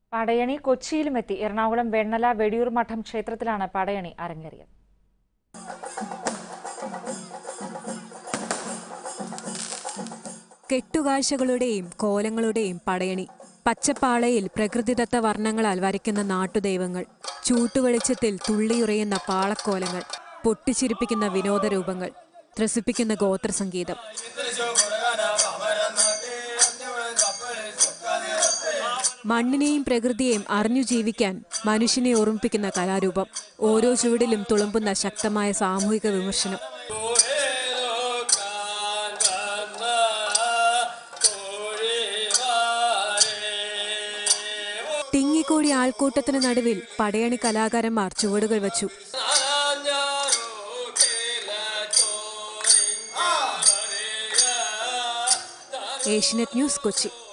പടയണി കൊച്ചിയിലുമെത്തി എറണാകുളം വെണ്ണല വെടിയൂർ മഠം ക്ഷേത്രത്തിലാണ് പടയണി അരങ്ങേറിയത് കെട്ടുകാഴ്ചകളുടെയും കോലങ്ങളുടെയും പടയണി പച്ചപ്പാളയിൽ പ്രകൃതിദത്ത വർണ്ണങ്ങളാൽ വരയ്ക്കുന്ന നാട്ടുദൈവങ്ങൾ ചൂട്ടുവെളിച്ചത്തിൽ തുള്ളിയുറയുന്ന പാളക്കോലങ്ങൾ പൊട്ടിച്ചിരിപ്പിക്കുന്ന വിനോദരൂപങ്ങൾ ത്രസിപ്പിക്കുന്ന ഗോത്രസംഗീതം മണ്ണിനെയും പ്രകൃതിയെയും അറിഞ്ഞു ജീവിക്കാൻ മനുഷ്യനെ ഓർമ്മിപ്പിക്കുന്ന കലാരൂപം ഓരോ ചുവടിലും തുളുമ്പുന്ന ശക്തമായ സാമൂഹിക വിമർശനം തിങ്ങിക്കൂടി ആൾക്കൂട്ടത്തിന് നടുവിൽ പടയണി കലാകാരന്മാർ ചുവടുകൾ വച്ചു ഏഷ്യനെറ്റ് ന്യൂസ് കൊച്ചി